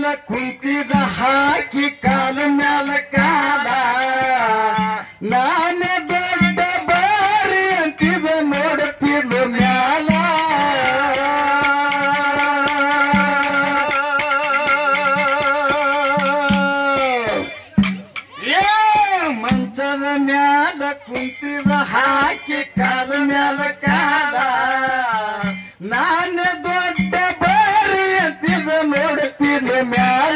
ಮ್ಯಾಲ ಕುಂತಿದ ಹಾಕಿ ಕಾಲ ಮ್ಯಾಲ ಕಾಲ ನಾನೇ ದೊಡ್ಡ ಬಾರಿ ಅಂತಿದ ನೋಡುತ್ತಿದ್ದ ಮ್ಯಾಲ ಏ ಮಂಚದ ಮ್ಯಾಲ ಕುಂತಿದ ಹಾಕಿ ಕಾಲ ಮ್ಯಾಲ ಕಾಲ ನಾನು ದೊಡ್ಡ ಬಾರಿ ಅಂತಿದ ನೋಡುತ್ತಿದ್ದ ಮ್ಯಾಲ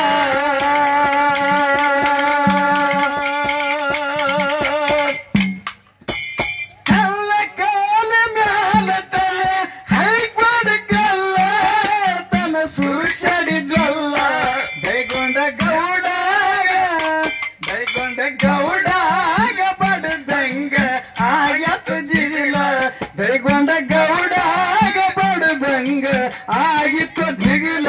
ಕಲ್ಲ ಕಾಲ ಮ್ಯಾಲ ತನ ಹೈಕೋಡ ಕಲ್ಲ ತನ ಸುರುಷಡಿ ಜೊಲ್ಲ ದೈಗೊಂಡ ಗೌಡಾಗ ದೈಗೊಂಡ ಗೌಡಾಗ ಬಡದಂಗ ಆಗ್ಯಾತ ಜಿಗಿಲ ದೈಗೊಂಡ ಗೌಡಾಗ ಬಡದಂಗ ಆಗಿತ್ತು ಜಿಗಿಲ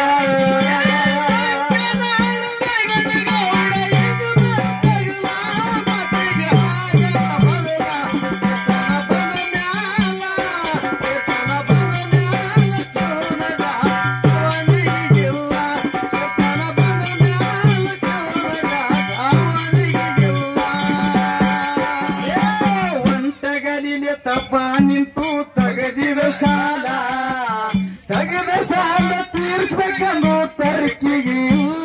ಒಂಟಗಲಿಲೆ ತಪ್ಪ ನಿಂತು ತಗದಿರ ಸಾಲ ತಗದ ಸಾಲ ತೀರ್ಸ್ಬೇಕಂದು ತರ್ಕಿಗಿಲ್ಲ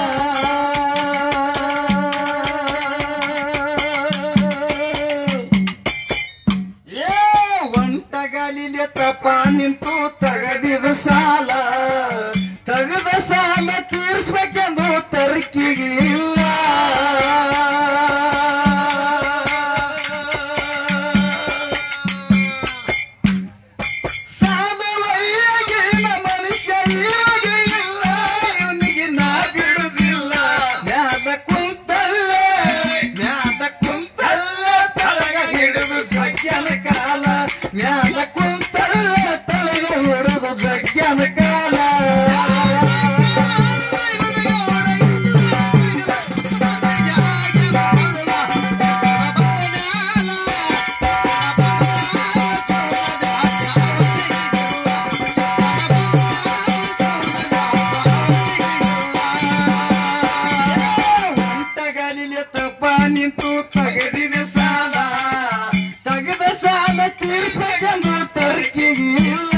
ಏ ಒಂಟಗಲಿಲೆ ತಪ್ಪ ನಿಂತು ತಗದಿರ ಸಾಲ ತಗದ ಸಾಲ ತೀರ್ಸ್ಬೇಕೆಂದು ತರ್ಕಿಗಿಲ್ಲ ಸಾಲವಯ್ಯಗಿನ ಮನುಷ್ಯ ಈಗ ಇಲ್ಲ ಇವನಿಗೆ ನಾ ಬಿಡುದಿಲ್ಲ ಮ್ಯಾದ ಕುಂತಲ್ಲ ಮ್ಯಾದ ಕುಂತಲ್ಲ ತಳಗ ಹಿಡಿದು ಜಗ್ಗನ ಕಾಲ ಮ್ಯಾದ ಕುಂತಲ್ಲ ತಳಗ ಹಿಡಿದು ಜಗ್ಗನ ಕಾಲ ಒಂಟಗಲಿಲೆ ತಪ್ಪ ನಿಂತು ತಗದಿದ ಸಾಲ ತಗದ ಸಾಲ ತೀರ್ಸ್ಬೇಕೆಂದು ತರ್ಕಿಗಿಲ್ಲ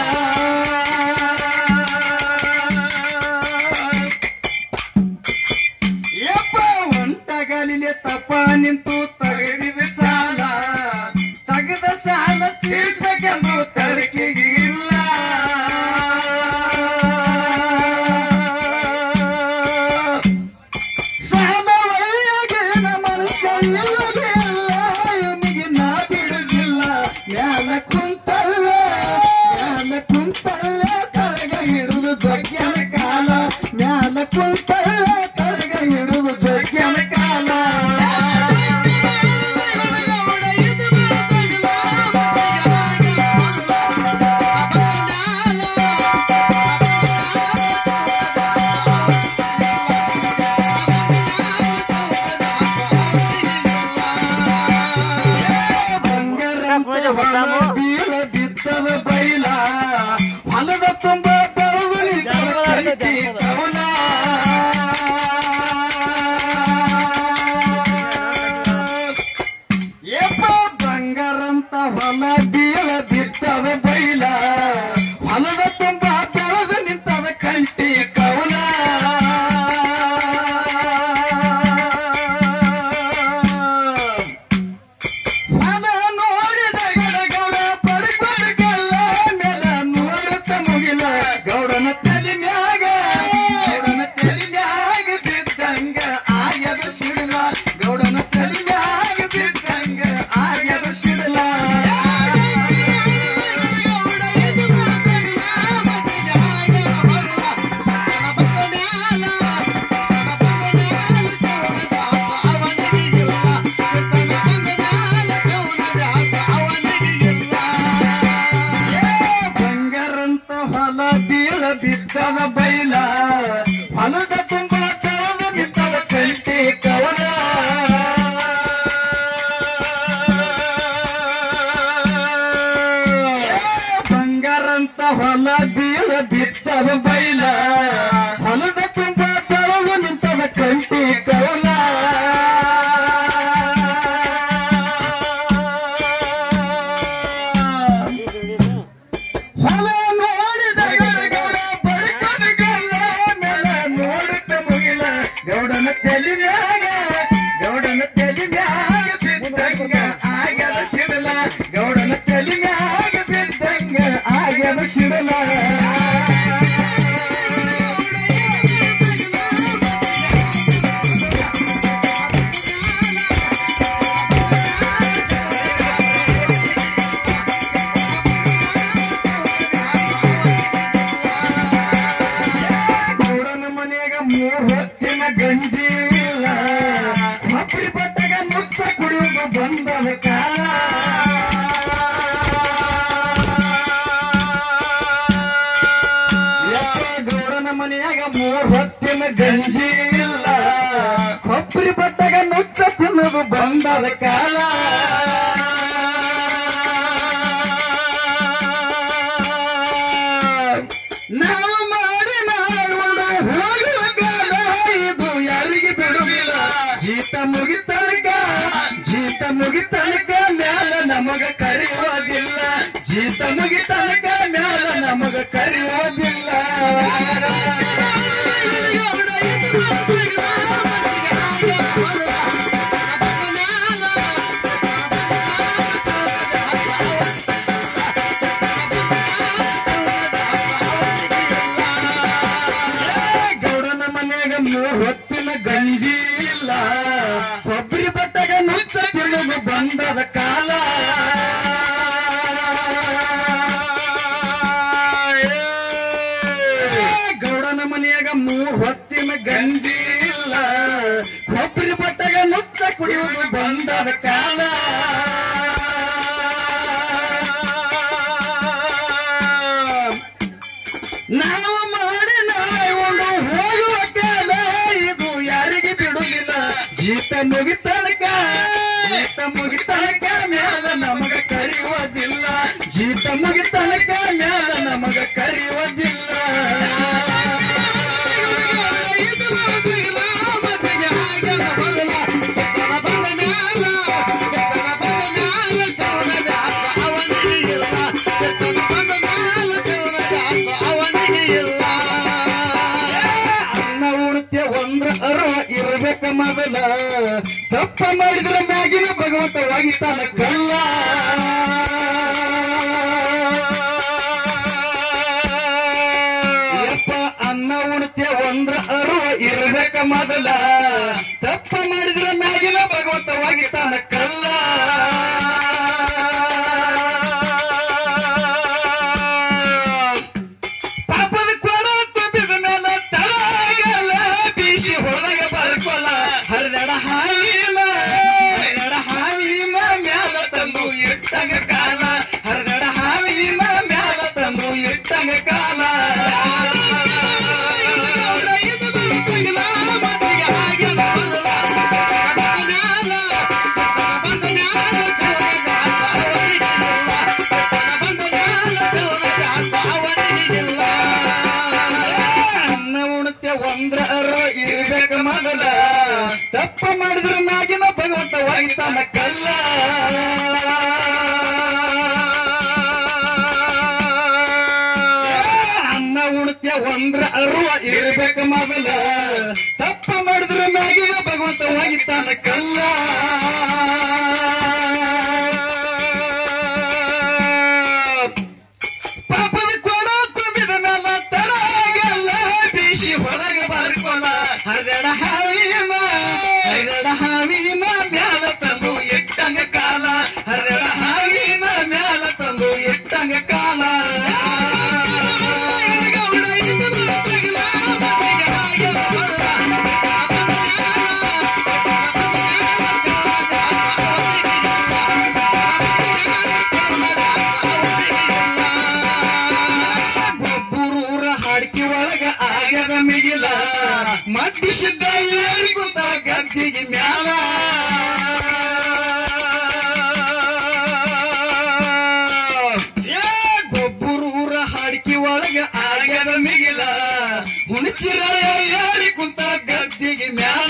ಯಪ್ಪ ಒಂಟಗಲಿಲೆ ತಪ್ಪ ನಿಂತು ತಗದಿದ ಸಾಲ ತಗದ ಸಾಲ ತೀರ್ಸ್ಬೇಕೆಂದು ತರ್ಕಿಗಿಲ್ಲ ಸಾಲವಯ್ಯಗಿನ ಮನುಷ್ಯ ಇಲ್ಲದಿಲ್ಲ ಇವನಿಗೆ ನಾ ಬಿಡುದಿಲ್ಲ ಮ್ಯಾಲ ಕುಂತಲ್ಲ ಮ್ಯಾಲ ಕುಂತಲ್ಲ ತಳಗ ಹಿಡಿದು ಜಗ್ಗನ ಕಾಲ ಮ್ಯಾಲ ಕುಂತಲ್ಲ ತಳಗ ಹಿಡಿದು ಜಗ್ಗನ ಕಾಲ ಬಂಗಾರಂತೆ ಹೊಲ ಬೀಳ ಬಿತ್ತದ ಬೈಲ ಹೊಲದ ತುಂಬ ಬೆಳೆದು ನಿಂತದ ಕಂಟಿ ಕವಲ ಏಪ ಬಂಗಾರಂತ ಹೊಲ ಬೀಳ ಬಿತ್ತದ ಬೈಲ ಹೊಲದ ತುಂಬ ಬೆಳೆದು ನಿಂತದ ಕಂಟಿ ಕವಲ ಹೊಲ ನೋಡಿದ ಗಡಗಡ ಪಡ್ಕೊಡಗಲ್ಲ ನೆಲ ನೋಡುತ್ತ ಮುಗಿಲ ಗೌಡನ ತಲೆ ಮ್ಯಾಗ ಗೌಡನ ತಲೆ ಮ್ಯಾಗ ಬಿದ್ದಂಗ ಆಗ್ಯದ ಸಿಡಲ ಗೌಡನ ತಲೆ ಮ್ಯಾಗ ಬಿದ್ದಂಗ ಆಗ್ಯದ ಸಿಡಲ ಬಂಗಾರಂತ ಹೊಲ ಬೀಳ ಬಿದ್ದವ ಬೈಲ ಹೊಲದ ತುಂಬ ಕಳೆದ ನಿಂತವ ಕಂಟಿ ಕವಲ ಬಂಗಾರಂತ ಹೊಲ ಬೀಳ ಬಿತ್ತವ ಬೈಲ ಹೊಲದ ತುಂಬ ಮನೆಯಾಗ ಮೂರ್ ಹೊತ್ತಿನ ಗಂಜಿ ಇಲ್ಲ ಕೊಬ್ಬರಿ ಬಟ್ಟಗ ನುಚ್ಚ ತಿನ್ನೋದು ಬಂದದ ಕಾಲ ನಾವು ಮಾಡಿ ನಾವುಂಡ ಹೋಗುವ ಕಾಲ ಇದು ಯಾರಿಗೆ ಬಿಡುವುದಿಲ್ಲ ಜೀತ ಮುಗಿತನಕ ಜೀತ ಮುಗಿತನಕ ಮ್ಯಾಲ ನಮಗ ಕರೆಯುವುದಿಲ್ಲ ಜೀತ ಮುಗಿತನಕ ಮ್ಯಾಲ ನಮಗ ಕರೆಯುವುದಿಲ್ಲ ಗೌಡನ ಮನೆಯಾಗ ಮೂರ್ ಹೊತ್ತಿನ ಗಂಜಿ ಇಲ್ಲ ಕೊಬ್ಬರಿ ಬಟ್ಟಗ ನುಚ್ಚ ತಿನ್ನೋದು ಬಂದದ ಕಾಲ ಗೌಡನ ಮನೆಯಾಗ ಮೂರ್ ಹೊತ್ತಿನ ಗಂಜಿ ಇಲ್ಲ ಕೊಬ್ಬರಿ ಬಟ್ಟಗ ನುಚ್ಚ ಕುಡಿಯುವುದು ಬಂದದ ಕಾಲ ನಾವು ಮಾಡಿ ನಾವುಂಡು ಹೋಗುವ ಕಾಲ ಇದು ಯಾರಿಗೆ ಬಿಡುವುದಿಲ್ಲ ಜೀತ ಮುಗಿತನಕ ಜೀತ ಮುಗಿತನಕ ಮ್ಯಾಲ ನಮಗ ಕರೆಯುವುದಿಲ್ಲ ಜೀತ ಮುಗಿತನಕ ಮ್ಯಾಲ ನಮಗ ಕರೆಯುವುದಿಲ್ಲ ಇದು ಬದುಕಿಲ್ಲ, ಮತ್ತಿಗೆ ಹಾಗೆಲ್ಲ ಬದಲ. ಸುತ್ತಲ ಬಂದ ಮ್ಯಾಲ, ಸುತ್ತಲ ಬಂದ ಮ್ಯಾಲ ಜೀವನದ ಆಸ ಅವನಿಗೆ ಇಲ್ಲ. ಸುತ್ತಲ ಬಂದ ಮ್ಯಾಲ ಜೀವನದ ಆಸ ಅವನಿಗೆ ಇಲ್ಲ. ಅನ್ನ ಉಣ್ತೆ ಒಂದ್ರ ಅರ್ವ ಇರ್ಬೇಕ ಮೊದಲ ತಪ್ಪ ಮಾಡಿದ್ರ ಮ್ಯಾಗಿನ ಭಗವಂತ ಒಗಿತಾನ ಕಲ್ಲ ಯಪ್ಪ ಅನ್ನ ಉಣ್ತೆ ಒಂದ್ರ ಅರ್ವ ಇರ್ಬೇಕ ಮೊದಲ ತಪ್ಪ ಮಾಡಿದ್ರ ಮ್ಯಾಗಿನ ಭಗವಂತ ಒಗಿತಾನ ಕಲ್ಲ ಪಾಪದ ಕೊಡ ತುಂಬಿದ ಮೇಲೆ ತಳಗಲ ಬೀಸಿ ಹೊರಗ ಬರ್ಕೊಲ ಹರಿದಡ ಹಾವಿನ ಹರಿದಡ ಹಾವಿನ ಮ್ಯಾಲ ತಂದು ಇಟ್ಟಂಗ ಕಾಲ ಹರಿದಡ ಹಾವಿನ ಮ್ಯಾಲ ತಂದು ಇಟ್ಟಂಗ ಕಾಲ ಇದು ಬೆಳಕಿಲ್ಲ, ಮತ್ತಿಗೆ ಹಾಗೆಲ್ಲ ಬದಲ. ಮ್ಯಾಲ, ಬಂದ ಮ್ಯಾಲ ಜೀವನದ ಆಸ ಅವನಿಗಿಲ್ಲ. ಬಂದ ಮ್ಯಾಲ ಜೀವನದ ಆಸ ಅವನಿಗಿಲ್ಲ. ಅನ್ನ ಉಣ್ತೆ ಒಂದ್ರ ಅರ್ವ ಇರ್ಬೇಕ ಮೊದಲ ತಪ್ಪ ಮಾಡಿದ್ರ ಮ್ಯಾಗಿನ ಭಗವಂತ ಒಗಿತಾನ ಕಲ್ಲ ಅನ್ನ ಉಣ್ತೆ ಒಂದ್ರ ಅರ್ವ ಇರ್ಬೇಕ ಮೊದಲ ತಪ್ಪ ಮಾಡಿದ್ರ ಮ್ಯಾಗಿನ ಭಗವಂತ ಒಗಿತಾನ ಕಲ್ಲ ಪಾಪದ ಕೊಡ ತುಂಬಿದ ಮೇಲೆ ತಡಗಲ್ಲ ಬೀಸಿ ಹೊರಗೆ ಬರ್ಕೊಲ್ಲ ಹರಿದಡ ಹಾವಿನ ಹರಿದಡ ಹಾವಿನ ಮ್ಯಾಲ ತಂದು ಇಟ್ಟಂಗ ಕಾಲ ಹರಿದಡ ಹಾವಿನ ಮ್ಯಾಲ ತಂದು ಇಟ್ಟಂಗ ಕಾಲ ಗೌಡ ಇದು ಮಾತಾಗಿಲ್ಲ, ಮತ್ತಿಗೆ ಹಾಗೆಲ್ಲ ಬರಲ್ಲ. ಗೊಬ್ಬರೂರ ಹಾಡ್ಕಿ ಒಳಗ ಆಗ್ಯದ ಮಿಗಿಲ ಮಟ್ಟಿಸಿದ್ದ ಏರಿ ಗೊತ್ತ ಗದ್ದಿಗೆ ಮ್ಯಾಲ ಏ ಗೊಬ್ಬರೂರ ಹಾಡ್ಕಿ ಒಳಗ ಆಗ್ಯದ ಮಿಗಿಲ ಹುಣಚಿರ ಏರಿ ಕುಂತ ಗದ್ದಿಗೆ ಮ್ಯಾಲ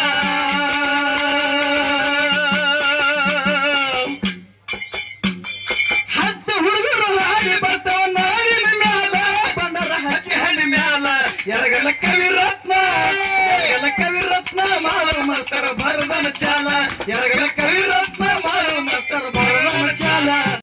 ಹತ್ತು ಹುಡುಗರು ಹಾಡಿ ಬರ್ತಾವ ನಾಡಿನ ಮ್ಯಾಲ ಬಂಡರ ಹಚ್ಚಿ ಹಣ್ಣಿ ಮ್ಯಾಲ ಎರಗಲ ಕವಿ ರತ್ನ ಎರಗಲ ಕವಿ ರತ್ನ ಮಾಲವ ಮಸ್ತರ ಭರದನ ಚಾಲ ಎರಗಲ ಕವಿ ರತ್ನ ಮಾಲವ ಮಸ್ತರ ಭರದನ ಚಾಲ